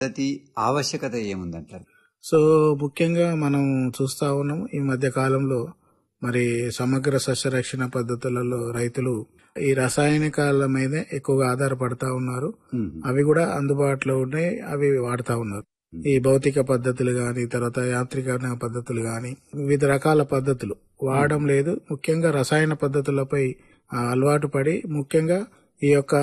పద్ధతి ఆవశ్యకత ఏముందంటారు సో ముఖ్యంగా మనం చూస్తా ఉన్నాం ఈ మధ్య కాలంలో మరి సమగ్ర సస్యరక్షణ పద్ధతులలో రైతులు ఈ రసాయనికాల మీదే ఎక్కువగా ఆధారపడతా ఉన్నారు అవి కూడా అందుబాటులో ఉన్నాయి అవి వాడుతా ఉన్నారు ఈ భౌతిక పద్ధతులు గాని తర్వాత యాంత్రీకరణ పద్ధతులు గాని వివిధ రకాల పద్ధతులు వాడడం లేదు ముఖ్యంగా రసాయన పద్ధతులపై ఆ, అలవాటు పడి ముఖ్యంగా ఈ యొక్క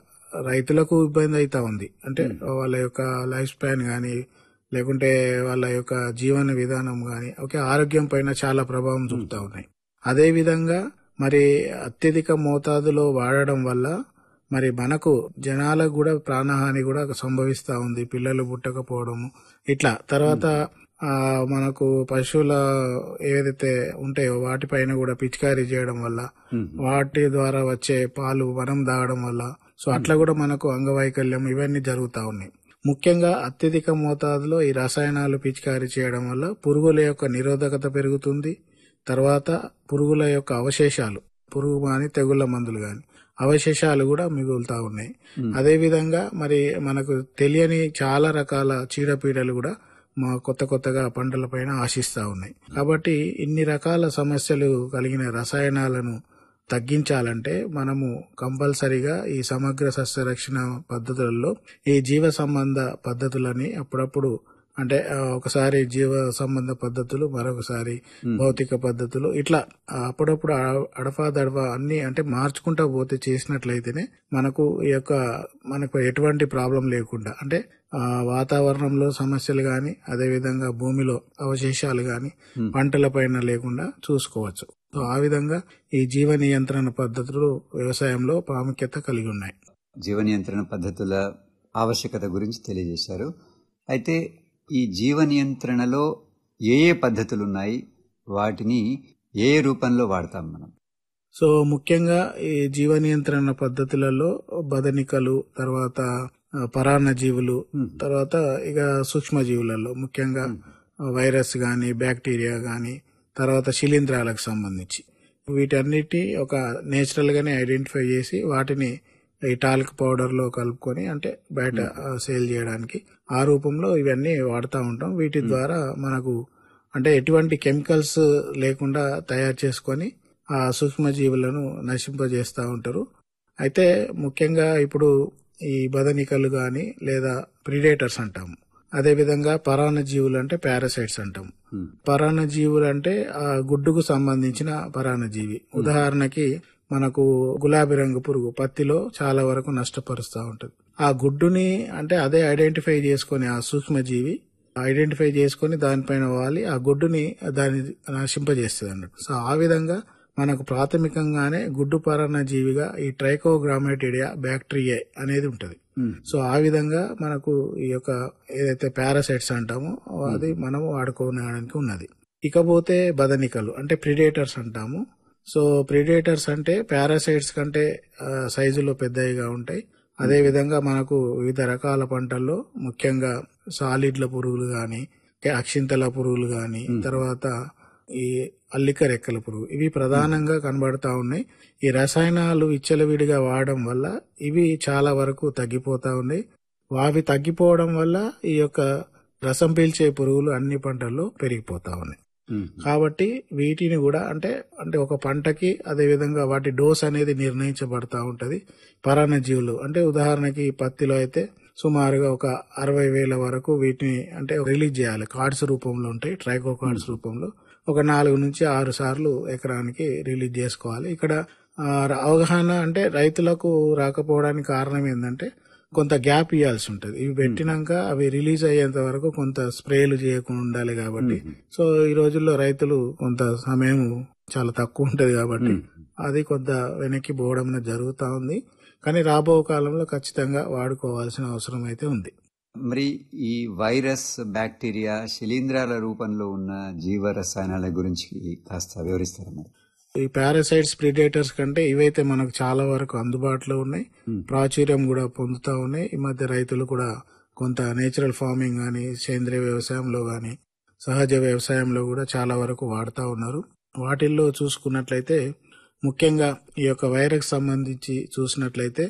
రైతులకు ఇబ్బంది అవుతా ఉంది అంటే వాళ్ళ యొక్క లైఫ్ స్పాన్ గాని లేకుంటే వాళ్ళ యొక్క జీవన విధానం గాని ఓకే ఆరోగ్యం పైన చాలా ప్రభావం చూపుతా ఉన్నాయి అదే విధంగా మరి అత్యధిక మోతాదులో వాడడం వల్ల మరి మనకు జనాలకు కూడా ప్రాణహాని కూడా సంభవిస్తా ఉంది పిల్లలు పుట్టకపోవడము ఇట్లా తర్వాత ఆ మనకు పశువుల ఏదైతే ఉంటాయో వాటిపైన కూడా పిచికారీ చేయడం వల్ల వాటి ద్వారా వచ్చే పాలు మనం తాగడం వల్ల సో అట్లా కూడా మనకు అంగవైకల్యం ఇవన్నీ జరుగుతా ఉన్నాయి ముఖ్యంగా అత్యధిక మోతాదులో ఈ రసాయనాలు పిచికారీ చేయడం వల్ల పురుగుల యొక్క నిరోధకత పెరుగుతుంది తర్వాత పురుగుల యొక్క అవశేషాలు పురుగు గాని తెగుళ్ల మందులు గాని అవశేషాలు కూడా మిగులుతా ఉన్నాయి అదే విధంగా మరి మనకు తెలియని చాలా రకాల చీడపీడలు కూడా మా కొత్త కొత్తగా పంటల పైన ఆశిస్తా ఉన్నాయి కాబట్టి ఇన్ని రకాల సమస్యలు కలిగిన రసాయనాలను తగ్గించాలంటే మనము కంపల్సరిగా ఈ సమగ్ర సస్యరక్షణ పద్ధతులలో ఈ జీవ సంబంధ పద్ధతులని అప్పుడప్పుడు అంటే ఆ, ఒకసారి జీవ సంబంధ పద్ధతులు మరొకసారి భౌతిక పద్ధతులు ఇట్లా ఆ, అప్పుడప్పుడు అ- అడపా దడపా అన్ని అంటే మార్చుకుంటా పోతే చేసినట్లయితేనే మనకు ఈ యొక్క మనకు ఎటువంటి ప్రాబ్లం లేకుండా అంటే ఆ, వాతావరణంలో సమస్యలు గాని అదే విధంగా భూమిలో అవశేషాలు గాని పంటల పైన లేకుండా చూసుకోవచ్చు సో ఆ విధంగా ఈ జీవ నియంత్రణ పద్ధతులు వ్యవసాయంలో ప్రాముఖ్యత కలిగి ఉన్నాయి జీవ నియంత్రణ పద్ధతుల ఆవశ్యకత గురించి తెలియజేశారు అయితే ఈ జీవ నియంత్రణలో ఏ ఏ పద్ధతులు ఉన్నాయి వాటిని ఏ ఏ రూపంలో వాడతాం మనం సో ముఖ్యంగా ఈ జీవ నియంత్రణ పద్ధతులలో బదనికలు తర్వాత ఆ, పరాన్న జీవులు తర్వాత ఇక సూక్ష్మ జీవులలో ముఖ్యంగా వైరస్ గాని బ్యాక్టీరియా గాని తర్వాత శిలీంధ్రాలకు సంబంధించి వీటన్నిటి ఒక నేచురల్ గానే ఐడెంటిఫై చేసి వాటిని ఈ టాల్క్ పౌడర్ లో కలుపుకొని అంటే బయట ఆ, సేల్ చేయడానికి ఆ రూపంలో ఇవన్నీ వాడుతూ ఉంటాం వీటి ద్వారా మనకు అంటే ఎటువంటి కెమికల్స్ లేకుండా తయారు చేసుకొని ఆ సూక్ష్మజీవులను నశింపజేస్తూ ఉంటారు అయితే ముఖ్యంగా ఇప్పుడు ఈ బదనికలు గాని లేదా ప్రిడేటర్స్ అంటాము అదే విధంగా పరాన్న జీవులు అంటే పారాసైట్స్ అంటాం పరాన్న జీవులు అంటే ఆ గుడ్డుకు సంబంధించిన పరాన్న జీవి ఉదాహరణకి మనకు గులాబీ రంగు పురుగు పత్తిలో చాలా వరకు నష్టపరుస్తూ ఉంటది ఆ గుడ్డుని అంటే అదే ఐడెంటిఫై చేసుకొని ఆ సూక్ష్మజీవి ఐడెంటిఫై చేసుకొని దానిపైన వాలి ఆ గుడ్డుని దాన్ని నశింపజేస్తుంది అన్నట్టు సో ఆ విధంగా మనకు ప్రాథమికంగానే గుడ్డు పరాన్న జీవిగా ఈ ట్రైకోగ్రామేటిడియా బ్యాక్టీరియా అనేది ఉంటది సో ఆ విధంగా మనకు ఈ యొక్క ఏదైతే పారాసైట్స్ అంటామో అది మనం వాడుకోవడానికి ఉన్నది ఇకపోతే బదనికలు అంటే ప్రిడేటర్స్ అంటాము సో ప్రిడేటర్స్ అంటే పారాసైట్స్ కంటే ఆ, సైజులో పెద్దవిగా ఉంటాయి అదే విధంగా మనకు వివిధ రకాల పంటల్లో ముఖ్యంగా సాలిడ్ల పురుగులు గాని అక్షింతల పురుగులు గాని తర్వాత ఈ అల్లిక రెక్కల పురుగు ఇవి ప్రధానంగా కనబడతా ఉన్నాయి ఈ రసాయనాలు విచ్చలవిడిగా వాడడం వల్ల ఇవి చాలా వరకు తగ్గిపోతా ఉన్నాయి అవి తగ్గిపోవడం వల్ల ఈ యొక్క రసం పీల్చే పురుగులు అన్ని పంటల్లో పెరిగిపోతా ఉన్నాయి కాబట్టి వీటిని కూడా అంటే అంటే ఒక పంటకి అదే విధంగా వాటి డోస్ అనేది నిర్ణయించబడతా ఉంటది పరాన్న జీవులు అంటే ఉదాహరణకి పత్తిలో అయితే సుమారుగా ఒక అరవై వేల వరకు వీటిని అంటే రిలీజ్ చేయాలి కార్డ్స్ రూపంలో ఉంటాయి ట్రైకో కార్డ్స్ రూపంలో ఒక నాలుగు నుంచి ఆరు సార్లు ఎకరానికి రిలీజ్ చేసుకోవాలి ఇక్కడ ఆ, అవగాహన అంటే రైతులకు రాకపోవడానికి కారణం ఏంటంటే కొంత గ్యాప్ ఇవ్వాల్సి ఉంటది ఇవి పెట్టినాక అవి రిలీజ్ అయ్యేంత వరకు కొంత స్ప్రేలు చేయకుండా ఉండాలి కాబట్టి సో ఈ రోజుల్లో రైతులు కొంత సమయం చాలా తక్కువ ఉంటది కాబట్టి అది కొంత వెనక్కి పోవడం అనేది జరుగుతా ఉంది కానీ రాబో కాలంలో ఖచ్చితంగా వాడుకోవాల్సిన అవసరం అయితే ఉంది మరి ఈ వైరస్ బ్యాక్టీరియా శిలీంధ్రాల రూపంలో ఉన్న జీవ రసాయనాల గురించి కాస్త వివరిస్తారా మరి ఈ పారాసైట్స్ ప్రిడేటర్స్ కంటే ఇవైతే మనకు చాలా వరకు అందుబాటులో ఉన్నాయి ప్రాచుర్యం కూడా పొందుతా ఉన్నాయి ఈ మధ్య రైతులు కూడా కొంత నేచురల్ ఫార్మింగ్ గాని సేంద్రియ వ్యవసాయంలో గాని సహజ వ్యవసాయంలో కూడా చాలా వరకు వాడుతా ఉన్నారు వాటిల్లో చూసుకున్నట్లయితే ముఖ్యంగా ఈ యొక్క వైరస్ సంబంధించి చూసినట్లయితే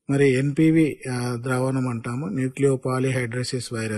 మరి ఎన్పివి ద్రావణం అంటాము న్యూక్లియో పాలిహైడ్రోసిస్ వైరస్